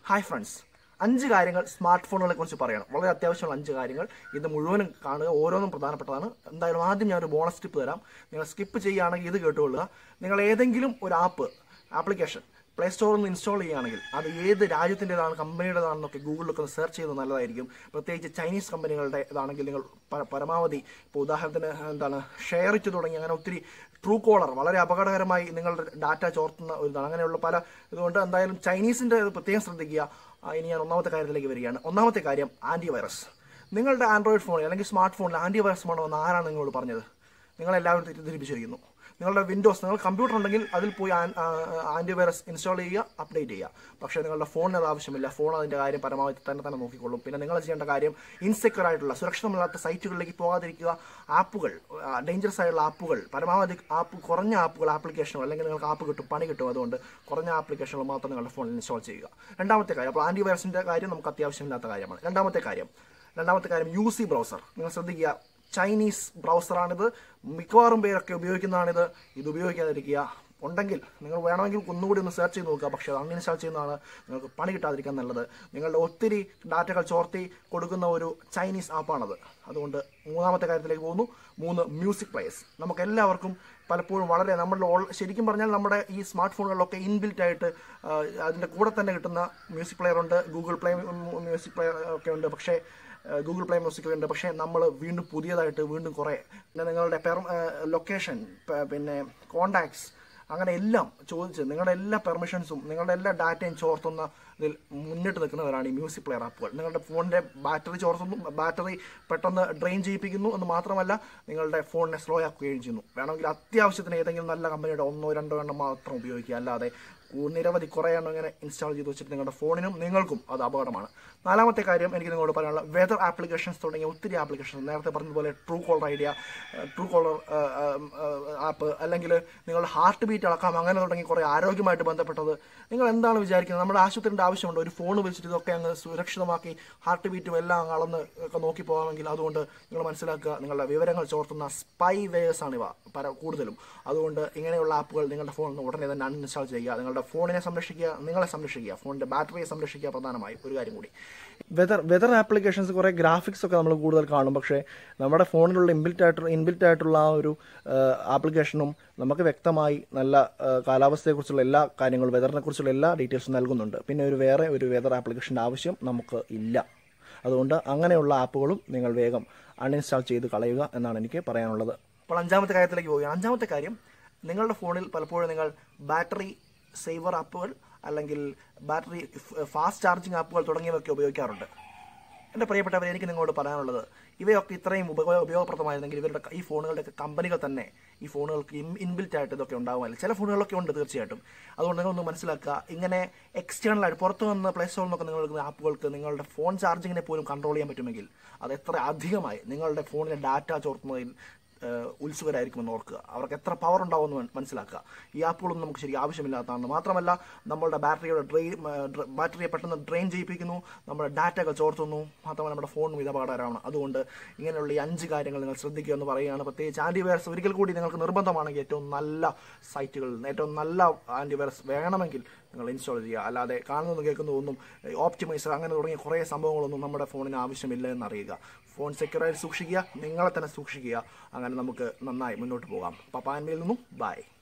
hi friends അഞ്ച് കാര്യങ്ങൾ smart ഫോണുകളെ കുറിച്ച് പറയണം വളരെ അത്യാവശ്യമുള്ള അഞ്ച് കാര്യങ്ങൾ ഇത് മുഴുവനും കാണുക ഓരോന്നും പ്രധാനപ്പെട്ടതാണ് എന്തായാലും ആദ്യം ഞാൻ ഒരു ബോണസ് ടിപ്പ് തരാം നിങ്ങൾ സ്കിപ്പ് ചെയ്യുകയാണെങ്കിൽ ഇത് കേട്ടുകൊള്ളുക നിങ്ങൾ ഏതെങ്കിലും ഒരു ആപ്പ് ആപ്ലിക്കേഷൻ പ്ലേ സ്റ്റോറിൽ നിന്ന് ഇൻസ്റ്റാൾ ചെയ്യുകയാണെങ്കിൽ അത് ഏത് രാജ്യത്തിൻ്റെതാണ് കമ്പനിയുടേതാണെന്നൊക്കെ ഗൂഗിളിലൊക്കെ ഒന്ന് സെർച്ച് ചെയ്യുന്നത് നല്ലതായിരിക്കും പ്രത്യേകിച്ച് ചൈനീസ് കമ്പനികളുടെ ഇതാണെങ്കിൽ നിങ്ങൾ പ- പരമാവധി ഇപ്പോൾ ഉദാഹരണത്തിന് എന്താണ് ഷെയർ ഇറ്റ് തുടങ്ങി അങ്ങനെ ഒത്തിരി ട്രൂ കോളർ വളരെ അപകടകരമായി നിങ്ങളുടെ ഡാറ്റ ചോർത്തുന്ന ഒരു ഇതാണ് അങ്ങനെയുള്ള പല ഇതുകൊണ്ട് എന്തായാലും ചൈനീസിൻ്റെ ഇത് പ്രത്യേകം ശ്രദ്ധിക്കുക ആ, ഇനി ഞാൻ ഒന്നാമത്തെ കാര്യത്തിലേക്ക് വരികയാണ് ഒന്നാമത്തെ കാര്യം ആൻറ്റി വൈറസ് നിങ്ങളുടെ ആൻഡ്രോയിഡ് ഫോണിൽ അല്ലെങ്കിൽ സ്മാർട്ട് ഫോണിൽ ആൻറ്റി വൈറസ് വേണമെന്ന് ആരാണ് നിങ്ങളോട് പറഞ്ഞത് നിങ്ങളെല്ലാവരും തെറ്റിദ്ധരിപ്പിച്ചിരിക്കുന്നു നിങ്ങളുടെ വിൻഡോസ് നിങ്ങൾ കമ്പ്യൂട്ടർ ഉണ്ടെങ്കിൽ അതിൽ പോയി ആൻറ്റിവൈറസ് ഇൻസ്റ്റാൾ ചെയ്യുക അപ്ഡേറ്റ് ചെയ്യുക പക്ഷേ നിങ്ങളുടെ ഫോണിന് അത് ആവശ്യമില്ല ഫോൺ അതിൻ്റെ കാര്യം പരമാവധി തന്നെ തന്നെ നോക്കിക്കൊള്ളും പിന്നെ നിങ്ങൾ ചെയ്യേണ്ട കാര്യം ഇൻസെക്യൂർ ആയിട്ടുള്ള സുരക്ഷിതമല്ലാത്ത സൈറ്റുകളിലേക്ക് പോകാതിരിക്കുക ആപ്പുകൾ ഡേഞ്ചറസ് ആയിട്ടുള്ള ആപ്പുകൾ പരമാവധി ആപ്പ് കുറഞ്ഞ ആപ്പുകൾ ആപ്ലിക്കേഷനോ അല്ലെങ്കിൽ നിങ്ങൾക്ക് ആപ്പ് കിട്ടും പണി കിട്ടും അതുകൊണ്ട് കുറഞ്ഞ ആപ്ലിക്കേഷനുകൾ മാത്രം നിങ്ങളുടെ ഫോണിൽ ഇൻസ്റ്റാൾ ചെയ്യുക രണ്ടാമത്തെ കാര്യം അപ്പോൾ ആൻറ്റിവൈറസിൻ്റെ കാര്യം നമുക്ക് അത്യാവശ്യമില്ലാത്ത കാര്യമാണ് രണ്ടാമത്തെ കാര്യം രണ്ടാമത്തെ കാര്യം യു സി ബ്രൗസർ നിങ്ങൾ ശ്രദ്ധിക്കുക ചൈനീസ് ബ്രൗസറാണിത് മിക്കവാറും പേരൊക്കെ ഉപയോഗിക്കുന്നതാണിത് ഇത് ഉപയോഗിക്കാതിരിക്കുക ഉണ്ടെങ്കിൽ നിങ്ങൾ വേണമെങ്കിൽ ഒന്നുകൂടി ഒന്ന് സെർച്ച് ചെയ്ത് നോക്കുക പക്ഷേ അത് അൺഇൻസ്റ്റാൾ ചെയ്യുന്നതാണ് നിങ്ങൾക്ക് പണി കിട്ടാതിരിക്കാൻ നല്ലത് നിങ്ങളുടെ ഒത്തിരി ഡാറ്റകൾ ചോർത്തി കൊടുക്കുന്ന ഒരു ചൈനീസ് ആപ്പാണത് അതുകൊണ്ട് മൂന്നാമത്തെ കാര്യത്തിലേക്ക് പോകുന്നു മൂന്ന് മ്യൂസിക് പ്ലേയേഴ്സ് നമുക്ക് എല്ലാവർക്കും പലപ്പോഴും വളരെ നമ്മളുടെ ഓൾ ശരിക്കും പറഞ്ഞാൽ നമ്മുടെ ഈ സ്മാർട്ട് ഫോണുകളിലൊക്കെ ഇൻബിൽറ്റ് ആയിട്ട് ആ, അതിൻ്റെ കൂടെ തന്നെ കിട്ടുന്ന മ്യൂസിക് പ്ലെയർ ഉണ്ട് ഗൂഗിൾ പ്ലേ മ്യൂസിക് പ്ലെയർ ഒക്കെ ഉണ്ട് പക്ഷേ ഗൂഗിൾ പ്ലേ മ്യൂസിക് ഉണ്ട് പക്ഷേ നമ്മൾ വീണ്ടും പുതിയതായിട്ട് വീണ്ടും കുറേ പിന്നെ നിങ്ങളുടെ പെർ ലൊക്കേഷൻ പിന്നെ കോണ്ടാക്ട്സ് അങ്ങനെ എല്ലാം ചോദിച്ച് നിങ്ങളുടെ എല്ലാ പെർമിഷൻസും നിങ്ങളുടെ എല്ലാ ഡാറ്റയും ചോർത്തുന്ന ഇതിൽ മുന്നിട്ട് നിൽക്കുന്നവരാണ് ഈ മ്യൂസിക് പ്ലെയർ ആപ്പുകൾ നിങ്ങളുടെ ഫോണിൻ്റെ ബാറ്ററി ചോർത്തുന്നു ബാറ്ററി പെട്ടെന്ന് ഡ്രെയിൻ ചെയ്യിപ്പിക്കുന്നു എന്ന് മാത്രമല്ല നിങ്ങളുടെ ഫോണിനെ സ്ലോ ആക്കുകയും ചെയ്യുന്നു വേണമെങ്കിൽ അത്യാവശ്യത്തിന് ഏതെങ്കിലും നല്ല കമ്പനിയുടെ ഒന്നോ രണ്ടോ എണ്ണം മാത്രം ഉപയോഗിക്കുക അല്ലാതെ കൂ- നിരവധി കുറേ എണ്ണം ഇങ്ങനെ ഇൻസ്റ്റാൾ ചെയ്ത് വെച്ചിട്ട് നിങ്ങളുടെ ഫോണിനും നിങ്ങൾക്കും അത് അപകടമാണ് നാലാമത്തെ കാര്യം എനിക്ക് നിങ്ങളോട് പറയാനുള്ള വെതർ ആപ്ലിക്കേഷൻസ് തുടങ്ങിയ ഒത്തിരി ആപ്ലിക്കേഷൻസ് നേരത്തെ പറഞ്ഞതുപോലെ true caller idea true caller app അല്ലെങ്കിൽ നിങ്ങളുടെ ഹാർട്ട് ബീറ്റ് അളക്കാം അങ്ങനെ തുടങ്ങി കുറേ ആരോഗ്യമായിട്ട് ബന്ധപ്പെട്ടത് നിങ്ങൾ എന്താണ് വിചാരിക്കുന്നത് നമ്മുടെ ആശുപത്രിൻ്റെ ആവശ്യമുണ്ട് ഒരു ഫോൺ വെച്ചിട്ട് ഇതൊക്കെ അങ്ങ് സുരക്ഷിതമാക്കി ഹാർട്ട് ബീറ്റും എല്ലാം അങ്ങ് അളന്ന് ഒക്കെ നോക്കി പോകാമെങ്കിൽ അതുകൊണ്ട് നിങ്ങൾ മനസ്സിലാക്കുക നിങ്ങളുടെ വിവരങ്ങൾ ചോർത്തുന്ന സ്പൈ വേഴ്സ് ആണ് ഇവ പല കൂടുതലും അതുകൊണ്ട് ഇങ്ങനെയുള്ള ആപ്പുകൾ നിങ്ങളുടെ ഫോണിൽ നിന്ന് ഉടനെ തന്നെ അൺഇൻസ്റ്റാൾ ചെയ്യുക നിങ്ങളുടെ ഫോണിനെ സംരക്ഷിക്കുക നിങ്ങളെ സംരക്ഷിക്കുക ഫോണിന്റെ ബാറ്ററിയെ സംരക്ഷിക്കുക പ്രധാനമായി ഒരു കാര്യം കൂടി വെതർ വെതർ ആപ്ലിക്കേഷൻസ് കുറേ ഗ്രാഫിക്സ് ഒക്കെ നമ്മൾ കൂടുതൽ കാണും പക്ഷേ നമ്മുടെ ഫോണിലുള്ള ഇൻബിൽറ്റ് ആയിട്ടുള്ള ഇൻബിൽറ്റ് ആയിട്ടുള്ള ആ ഒരു ആപ്ലിക്കേഷനും നമുക്ക് വ്യക്തമായി നല്ല ആ, കാലാവസ്ഥയെക്കുറിച്ചുള്ള എല്ലാ കാര്യങ്ങളും വെതറിനെ കുറിച്ചുള്ള എല്ലാ ഡീറ്റെയിൽസും നൽകുന്നുണ്ട് പിന്നെ ഒരു വേറെ ഒരു വെതർ ആപ്ലിക്കേഷൻ്റെ ആവശ്യം നമുക്ക് ഇല്ല അതുകൊണ്ട് അങ്ങനെയുള്ള ആപ്പുകളും നിങ്ങൾ വേഗം അൺഇൻസ്റ്റാൾ ചെയ്ത് കളയുക എന്നാണ് എനിക്ക് പറയാനുള്ളത് അപ്പോൾ അഞ്ചാമത്തെ കാര്യത്തിലേക്ക് പോവുകയാണ് അഞ്ചാമത്തെ കാര്യം നിങ്ങളുടെ ഫോണിൽ പലപ്പോഴും നിങ്ങൾ ബാറ്ററി സേവർ ആപ്പുകൾ അല്ലെങ്കിൽ ബാറ്ററി ഫാസ്റ്റ് ചാർജിങ് ആപ്പുകൾ തുടങ്ങിയവയൊക്കെ ഉപയോഗിക്കാറുണ്ട് എൻ്റെ പ്രിയപ്പെട്ടവർ എനിക്ക് നിങ്ങളോട് പറയാനുള്ളത് ഇവയൊക്കെ ഇത്രയും ഉപയോഗ ഉപയോഗപ്രദമായിരുന്നെങ്കിൽ ഇവരുടെ ഈ ഫോണുകളുടെയൊക്കെ കമ്പനികൾ തന്നെ ഈ ഫോണുകൾക്ക് ഇൻബിൽറ്റ് ആയിട്ട് ഇതൊക്കെ ഉണ്ടാകുമല്ലോ ചില ഫോണുകളൊക്കെ ഉണ്ട് തീർച്ചയായിട്ടും അതുകൊണ്ട് നിങ്ങളൊന്ന് മനസ്സിലാക്കുക ഇങ്ങനെ എക്സ്റ്റേണൽ ആയിട്ട് പുറത്തു നിന്ന് പ്ലേ സ്റ്റോറിൽ നിന്നൊക്കെ നിങ്ങൾ എടുക്കുന്ന ആപ്പുകൾക്ക് നിങ്ങളുടെ ഫോൺ ചാർജിങ്ങിനെ പോലും കൺട്രോൾ ചെയ്യാൻ പറ്റുമെങ്കിൽ അത് എത്ര അധികമായി നിങ്ങളുടെ ഫോണിലെ ഡാറ്റ ചോർത്തുന്നതിൽ ഏഹ് ഉത്സുകരായിരിക്കുമെന്ന് ഓർക്കുക അവർക്ക് എത്ര പവർ ഉണ്ടാവുമെന്ന് മൻ- മനസ്സിലാക്കുക ഈ ആപ്പുകളൊന്നും നമുക്ക് ശരി ആവശ്യമില്ലാത്തതാണ് മാത്രമല്ല നമ്മളുടെ ബാറ്ററിയുടെ ഡ്രെയിൻ ബാറ്ററിയെ പെട്ടെന്ന് ഡ്രെയിൻ ചെയ്യിപ്പിക്കുന്നു നമ്മുടെ ഡാറ്റകൾ ചോർത്തുന്നു മാത്രമല്ല നമ്മുടെ ഫോണും ഇത് അപകടകരമാണ് അതുകൊണ്ട് ഇങ്ങനെയുള്ള ഈ അഞ്ച് കാര്യങ്ങൾ നിങ്ങൾ ശ്രദ്ധിക്കുക എന്ന് പറയുകയാണ് പ്രത്യേകിച്ച് ആൻറ്റിവൈറസ് ഒരിക്കൽ കൂടി നിങ്ങൾക്ക് നിർബന്ധമാണെങ്കിൽ ഏറ്റവും നല്ല സൈറ്റുകളിൽ നിന്ന് ഏറ്റവും നല്ല ആൻറ്റിവൈറസ് വേണമെങ്കിൽ നിങ്ങൾ ഇൻസ്റ്റാൾ ചെയ്യുക അല്ലാതെ കാണുന്നതും കേൾക്കുന്നതൊന്നും ഓപ്റ്റിമൈസർ അങ്ങനെ തുടങ്ങിയ കുറേ സംഭവങ്ങളൊന്നും നമ്മുടെ ഫോണിന് ആവശ്യമില്ല എന്നറിയുക ഫോൺ സെക്യൂറായിട്ട് സൂക്ഷിക്കുക നിങ്ങളെ തന്നെ സൂക്ഷിക്കുക അങ്ങനെ നമുക്ക് നന്നായി മുന്നോട്ട് പോകാം പപ്പാൻമയിൽ നിന്നും ബൈ